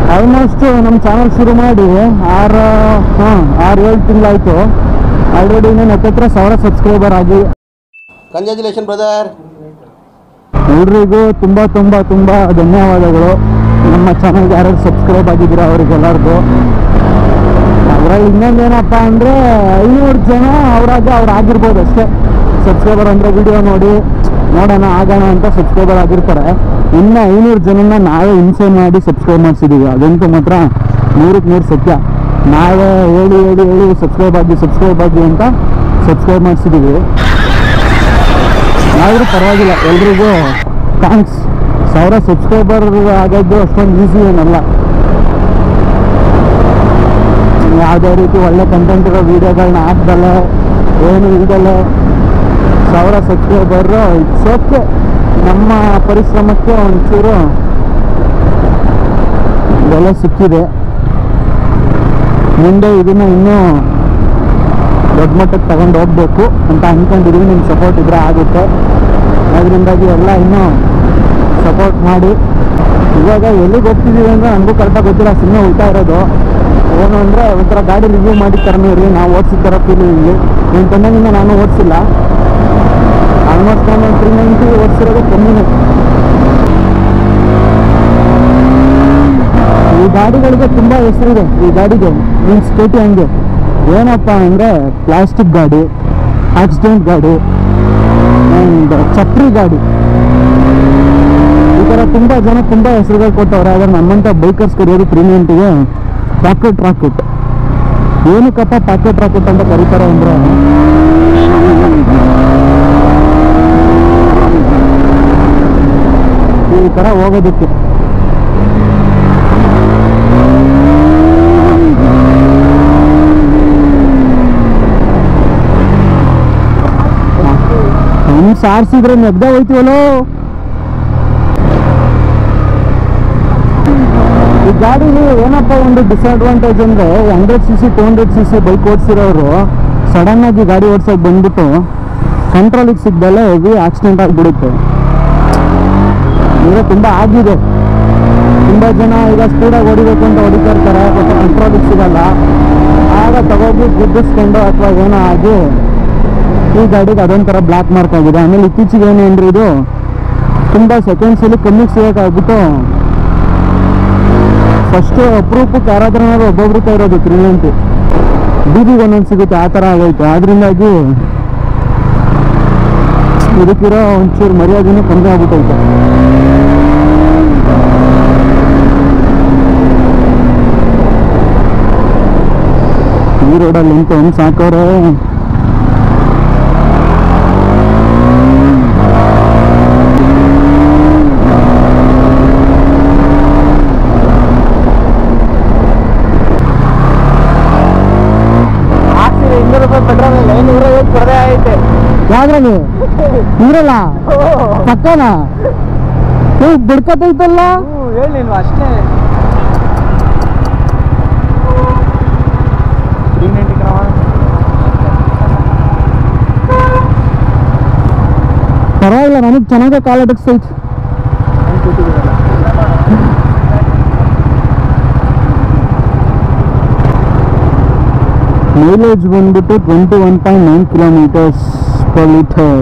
Almost ನಮ್ಮ channel ಶುರು ಮಾಡಿ ಆರು ಹಾಂ ಆರು ಏಳು ತಿಂಗಳಾಯಿತು ಆಲ್ರೆಡಿ ಇನ್ನೇನು ಹತ್ತತ್ರ ಸಾವಿರ ಸಬ್ಸ್ಕ್ರೈಬರ್ ಆಗಿ ಕಂಗ್ರ್ಯಾಚುಲೇಷನ್ ಬ್ರದರ್ ಎಲ್ರಿಗೂ ತುಂಬ ತುಂಬ ತುಂಬ ಧನ್ಯವಾದಗಳು ನಮ್ಮ ಚಾನಲ್ಗೆ ಯಾರ್ಯಾರು ಸಬ್ಸ್ಕ್ರೈಬ್ ಆಗಿದ್ದೀರಾ ಅವರಿಗೆಲ್ಲರಿಗೂ ಅದರಲ್ಲಿ ಇನ್ನೊಂದೇನಪ್ಪ ಅಂದರೆ ಐನೂರು ಜನ ಅವರಾಗ ಅವ್ರು ಆಗಿರ್ಬೋದು ಅಷ್ಟೇ ಸಬ್ಸ್ಕ್ರೈಬರ್ ಅಂದರೆ ವಿಡಿಯೋ ನೋಡಿ ನೋಡೋಣ ಆಗೋಣ ಅಂತ ಸಬ್ಸ್ಕ್ರೈಬರ್ ಆಗಿರ್ತಾರೆ ಇನ್ನು ಐನೂರು ಜನನ ನಾವೇ ಹಿಂಸೆ ಮಾಡಿ ಸಬ್ಸ್ಕ್ರೈಬ್ ಮಾಡಿಸಿದ್ದೀವಿ ಅದಂತೂ ಮಾತ್ರ ನೂರಕ್ಕೆ ನೂರು ಸತ್ಯ ನಾವೇ ಹೇಳಿ ಹೇಳಿ ಹೇಳಿ ಸಬ್ಸ್ಕ್ರೈಬ್ ಆಗಿ ಸಬ್ಸ್ಕ್ರೈಬ್ ಆಗಿ ಅಂತ ಸಬ್ಸ್ಕ್ರೈಬ್ ಮಾಡಿಸಿದ್ದೀವಿ ಆದರೂ ಪರವಾಗಿಲ್ಲ ಎಲ್ರಿಗೂ ಥ್ಯಾಂಕ್ಸ್ ಸಾವಿರ ಸಬ್ಸ್ಕ್ರೈಬರ್ ಆಗೋದು ಅಷ್ಟೊಂದು ಈಸಿ ಏನಲ್ಲ ಯಾವುದೇ ರೀತಿ ಒಳ್ಳೆ ಕಂಟೆಂಟ್ ಇರೋ ವೀಡಿಯೋಗಳನ್ನ ಹಾಕ್ದಲ್ಲ ಏನು ಇಲ್ದಲ್ಲ ಸಾವಿರ ಸಬ್ಸ್ಕ್ರೈಬರು ಇಟ್ಸ್ ಓಕೆ ನಮ್ಮ ಪರಿಶ್ರಮಕ್ಕೆ ಒಂಚೂರು ಬೆಲೆ ಸಿಕ್ಕಿದೆ ಮುಂದೆ ಇದನ್ನ ಇನ್ನೂ ದೊಡ್ಡ ಮಟ್ಟಕ್ಕೆ ತಗೊಂಡು ಹೋಗ್ಬೇಕು ಅಂತ ಅಂದ್ಕೊಂಡಿದ್ದೀವಿ ನಿಮ್ಮ ಸಪೋರ್ಟ್ ಇದ್ರೆ ಆಗುತ್ತೆ ಅದರಿಂದಾಗಿ ಎಲ್ಲ ಇನ್ನೂ ಸಪೋರ್ಟ್ ಮಾಡಿ ಇವಾಗ ಎಲ್ಲಿಗೆ ಹೋಗ್ತಿದ್ದೀವಿ ಅಂದರೆ ನನಗೂ ಕರೆಕ್ಟಾಗಿ ಗೊತ್ತಿಲ್ಲ ಸುಮ್ಮನೆ ಉಳ್ತಾ ಇರೋದು ಏನು ಅಂದರೆ ಒಂಥರ ಗಾಡಿ ರಿವ್ಯೂ ಮಾಡಿ ಥರನೇ ಇರಲಿ ನಾವು ಓಡಿಸಿದ ಥರ ಫೀಲಿಂಗ್ ನಿಮ್ಮ ತಂದಂಗಿಂದ ನಾನು ಓಡಿಸಿಲ್ಲ ಆಲ್ಮೋಸ್ಟ್ ನಾನು ತ್ರೀ ನೈಂಟಿ ಓಡಿಸಿರೋದು ಕಮ್ಮಿನೇ ಈ ಗಾಡಿಗಳಿಗೆ ತುಂಬ ಹೆಸರಿದೆ ಈ ಗಾಡಿಗೆ ಮೀನ್ಸ್ ಕೆ ಟಿ ಹಂಗೆ ಏನಪ್ಪ ಅಂದರೆ ಪ್ಲಾಸ್ಟಿಕ್ ಗಾಡಿ ಆಕ್ಸಿಡೆಂಟ್ ಗಾಡಿ ಆ್ಯಂಡ್ ಚಪ್ರಿ ಗಾಡಿ ಈ ಥರ ತುಂಬ ಜನ ತುಂಬ ಹೆಸರುಗಳು ಕೊಟ್ಟವ್ರೆ ಆದರೆ ನಮ್ಮಂಥ ಬೈಕರ್ಸ್ ಕರೆಯೋದು ತ್ರೀ ನೈಂಟಿಗೆ ಪಾಕೆಟ್ ರಾಕೆಟ್ ಏನಕ್ಕಪ್ಪ ಪಾಕೆಟ್ ರಾಕೆಟ್ ಅಂತ ಕರೀತಾರೆ ಅಂದರೆ ಈ ಥರ ಹೋಗೋದಕ್ಕೆ ಹೆಂಗ್ ಸಾರಿಸಿದ್ರೆ ನೆಗ್ದ ಹೋಯ್ತೀವಲ್ಲೋ ಈ ಗಾಡಿಲಿ ಏನಪ್ಪ ಒಂದು ಡಿಸ್ಅಡ್ವಾಂಟೇಜ್ ಅಂದ್ರೆ hundred C C two hundred C C bike ಓಡಿಸಿರೋರು ಸಡನ್ ಆಗಿ ಗಾಡಿ ಓಡಿಸೋಕೆ ಬಂದ್ಬಿಟ್ಟು ಕಂಟ್ರೋಲಿಗೆ ಸಿಗ್ದಲ್ಲೇ ಹೆವಿ ಆಕ್ಸಿಡೆಂಟ್ ಆಗಿಬಿಡುತ್ತೆ ಈಗ ತುಂಬ ಆಗಿದೆ ತುಂಬ ಜನ ಈಗ ಸ್ಪೀಡಾಗಿ ಹೊಡಿಬೇಕು ಅಂತ ಹೊಡಿತಾ ಇರ್ತಾರೆ ಬಟ್ ಕಂಟ್ರೋಲಿಗೆ ಸಿಗಲ್ಲ ಆಗ ತಗೋಗಿ ಗುದ್ದಿಸ್ಕೊಂಡು ಅಥವಾ ಏನೋ ಆಗಿ ಈ ಗಾಡಿಗೆ ಅದೊಂಥರ ಬ್ಲಾಕ್ ಮಾರ್ಕ್ ಆಗಿದೆ ಆಮೇಲೆ ಇತ್ತೀಚೆಗೆ ಏನು ಅಂದ್ರೆ ಇದು ತುಂಬ ಸೆಕೆಂಡ್ಸಲ್ಲಿ ಕಮ್ಮಿಗೆ ಸಿಗೋಕ್ಕಾಗ್ಬಿಟ್ಟು ಫಸ್ಟ್ ಅಪ್ರೂಪಕ್ಕೆ ಯಾರಾದ್ರೂ ಒಬ್ಬೊಬ್ರು ಕೈ ಇರೋದು ತ್ರೀ ನೈಂಟಿ ಬೀದಿಗೆ ಒಂದೊಂದು ಸಿಗುತ್ತೆ ಆ ಥರ ಆಗೈತೆ ಆದ್ರಿಂದಾಗಿ ಇದಕ್ಕಿರೋ ಒಂಚೂರು ಮರ್ಯಾದೆನೂ ಕಮ್ಮಿ ಆಗ್ಬಿಟ್ಟೈತೆ ಈ ರೋಡಲ್ಲಿ ಅಂತ ಒಂದು ಸಾಕವ್ರೆ ಹಾಕ್ಸಿರಿ ಇನ್ನೂರು ರೂಪಾಯಿ ಪೆಟ್ರೋಲ್ ಇಲ್ಲ ಇನ್ನೂರ ಐವತ್ತು ಕೊಡದೆ ಐತೆ ಯಾವ್ದ್ರಲ್ಲಿ ಇರಲ್ಲ ಪಕ್ಕನ ಏ ಬಿಡ್ಕತೈತಲ್ಲ ಹೇಳಿಲ್ವಾ ಅಷ್ಟೇ ತ್ರೀ ನೈಂಟಿ ಕ್ರಮ ಪರವಾಗಿಲ್ಲ ನನಗೆ ಚೆನ್ನಾಗೇ ಕಾಲ ಅಡಗಿಸ್ತೈತಿ ಮೈಲೇಜ್ ಬಂದ್ಬಿಟ್ಟು twenty one point nine kilometres per litre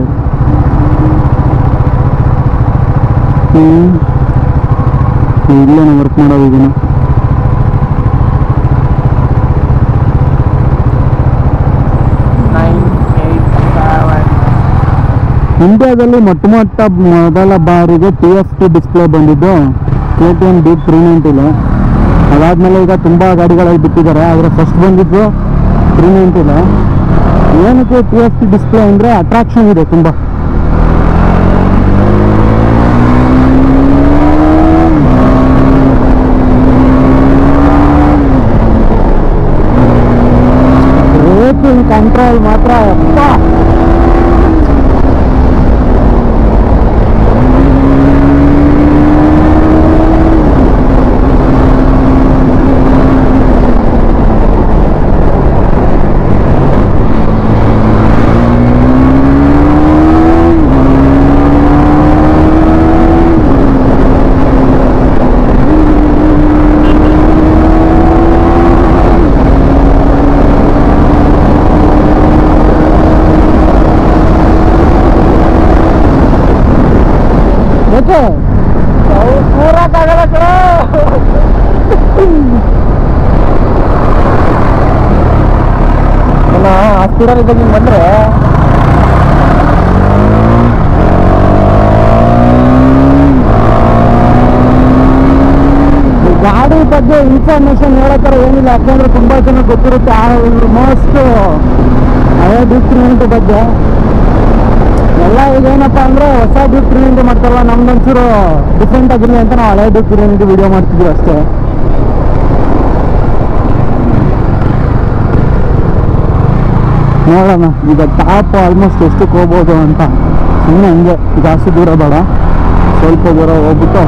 ಇಲ್ಲೇ ವರ್ಕ್ ಮಾಡೋದು ಇದನ್ನು ನೈನ್ ಏಯ್ಟ್ ಸೆವೆನ್ ಇಂಡಿಯಾದಲ್ಲಿ ಮೊಟ್ಟ ಮೊಟ್ಟ ಮೊದಲ ಬಾರಿಗೆ ಟಿ ಎಫ್ ಟಿ ಡಿಸ್ಪ್ಲೇ ಬಂದಿದ್ದು K T M D three ನೈಂಟಿಲಿ ಅದಾದಮೇಲೆ ಈಗ ತುಂಬ ಗಾಡಿಗಳಲ್ಲಿ ಬಿಟ್ಟಿದ್ದಾರೆ ಆದರೆ ಫಸ್ಟ್ ಬಂದಿದ್ದು ತ್ರೀ ನೈಂಟಿಲಿ ಏನಕ್ಕೆ ಟಿ ಎಫ್ ಟಿ ಡಿಸ್ಪ್ಲೇ ಅಂದರೆ ಅಟ್ರಾಕ್ಷನ್ ಇದೆ ತುಂಬ ಬ್ರೇಕಿಂಗ್ ಕಂಟ್ರೋಲ್ ಮಾತ್ರ ಅಪ್ಪ ಅಷ್ಟೇ ಕೂರಕ್ಕಾಗಲ್ಲ ಕಣ ಅಲ್ಲ ಆ ಸ್ಪೀಡಲ್ಲಿ ಇದ್ದಾಗ ಹಿಂಗೆ ಬಂದ್ರೆ ಈ ಗಾಡಿ ಬಗ್ಗೆ ಇನ್ಫಾರ್ಮೇಶನ್ ಹೇಳೋತರ ಏನಿಲ್ಲ ಯಾಕಂದ್ರೆ ತುಂಬಾ ಜನ ಗೊತ್ತಿರುತ್ತೆ ಆಲ್ಮೋಸ್ಟ್ ಹಳೆ ಡ್ಯೂಕ್ ತ್ರೀ ಬಗ್ಗೆ ಎಲ್ಲ ಈಗ ಏನಪ್ಪ ಅಂದ್ರೆ ಹೊಸ ಡ್ಯೂಕ್ ತ್ರೀ ಮಾಡ್ತಾರಲ್ಲ ನಮ್ದೊಂಚೂರು ಡಿಫ್ರೆಂಟ್ ಆಗಿರಲಿ ಅಂತ ನಾವು ಹಳೆ ಡ್ಯೂಕ್ ತ್ರೀ ವಿಡಿಯೋ ಮಾಡ್ತಿದ್ವಿ ಅಷ್ಟೇ ನೋಡೋಣ ಈಗ ಟಾಪ್ ಆಲ್ಮೋಸ್ಟ್ ಎಷ್ಟಕ್ಕೆ ಹೋಗ್ಬೋದು ಅಂತ ಸುಮ್ಮನೆ ಹಂಗೆ ಜಾಸ್ತಿ ದೂರ ಬೇಡ ಸ್ವಲ್ಪ ದೂರ ಹೋಗ್ಬಿಟ್ಟು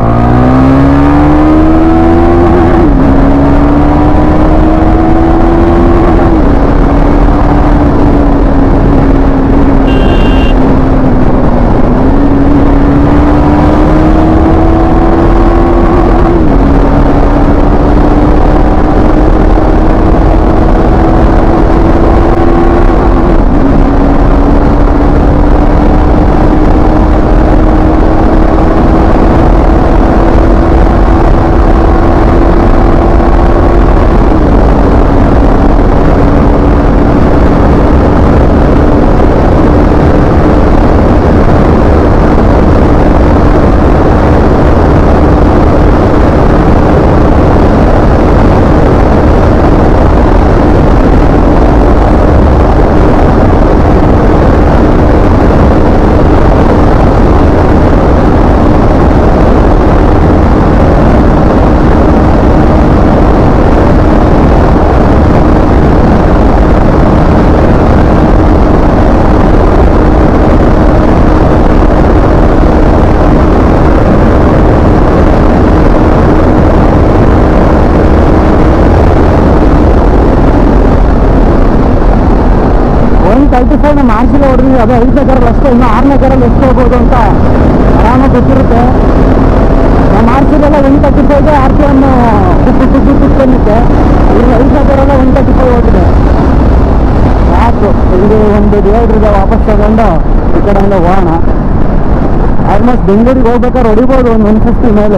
ಒನ್ ತರ್ಟಿ ಫೈವ್ ನಮ್ಮ ಆರ್ಸಿಗೆ ಹೊಡೆದ್ವಿ ಅದೇ ಐದನೇ ಕರಲ್ಲಿ ಅಷ್ಟೇ ಇನ್ನು ಆರನೇ ಕರಲ್ಲಿ ಎಷ್ಟು ಹೋಗ್ಬೋದು ಅಂತ ಆರಾಮಾಗಿ ಗೊತ್ತಿರುತ್ತೆ ನಮ್ಮ ಆರ್ಸಿಗೆಲ್ಲ ಒನ್ ತರ್ಟಿ ಫೈವ್ಗೆ ಆರ್ ಪಿ ಎಮ್ ಕುಪ್ಪು ಕುಪ್ಪು ಕುತ್ಕೊಂಡಕ್ಕೆ ಇಲ್ಲಿ ಐದನೇ ಕರೆಲ್ಲ ಒನ್ ತರ್ಟಿ ಫೈವ್ ಹೋಗಿದೆ ಸಾಕು ಇಲ್ಲಿ ಒಂದು ಡಿವೈಡ್ರಿಗೆ ವಾಪಸ್ ತಗೊಂಡು ಈ ಕಡೆಯಿಂದ ಹೋಗೋಣ ಆಲ್ಮೋಸ್ಟ್ ಬೆಂಗಳೂರಿಗೆ ಹೋಗ್ಬೇಕಾದ್ರೆ ಹೊಡಿಬೋದು ಒಂದು ಒನ್ ಫಿಫ್ಟಿ ಮೇಲೆ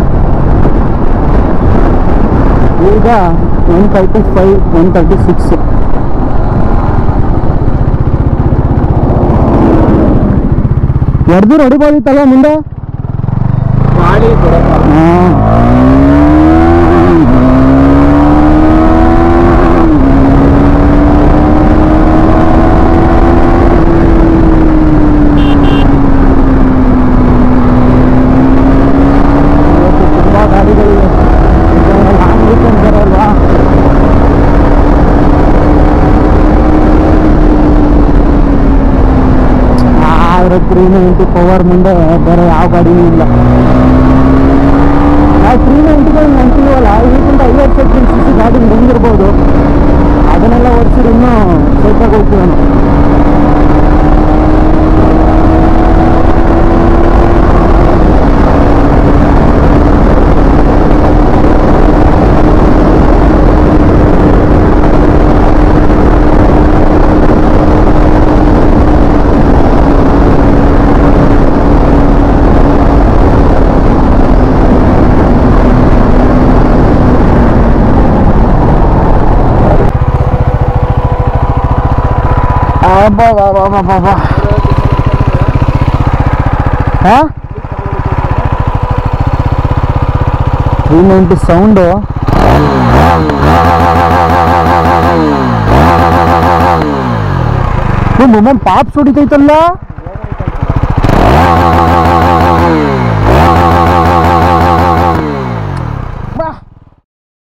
ಈಗ one thirty five one thirty six ಎಡ್ದು ಹೊಡಿಬೋದಿತ್ತಲ್ಲ ಮುಂದೆ ಗಾಡಿ ಬರಲ್ಲ ತುಂಬ ಗಾಡಿಗಳಿವೆ ಲಾಂಗ್ ವೀಕೆಂಡ್ ಬರಲ್ವಾ ಆದ್ರೆ ತ್ರೀ ನೈಂಟಿ ಪವರ್ ಮುಂದೆ ಬೇರೆ ಯಾವ ಗಾಡಿನೂ ಇಲ್ಲ ನಾವು ತ್ರೀ ನೈಂಟಿಗೆ ಅಂತೀವಲ್ಲ ಇದಕ್ಕಿಂತ ಐವತ್ತು ಸೆಕೆಂಡ್ ಸಿ ಸಿ ಗಾಡಿ ಬಂದಿರ್ಬೋದು ಅದನ್ನೆಲ್ಲ ಓಡಿಸಿದ್ರೆ ಇನ್ನೂ ಸ್ವಲ್ಪ ಹೋಗ್ತೀವಿ ನಾವು ಅಬ್ಬಬ್ಬಬ್ಬಬ್ಬಬ್ಬ. ಹಾ ತ್ರೀ ನೈಂಟಿ ಸೌಂಡು ಮೊಮ್ಮನ್ ಪಾಪ್ ಸುಡಿತೈತಲ್ಲ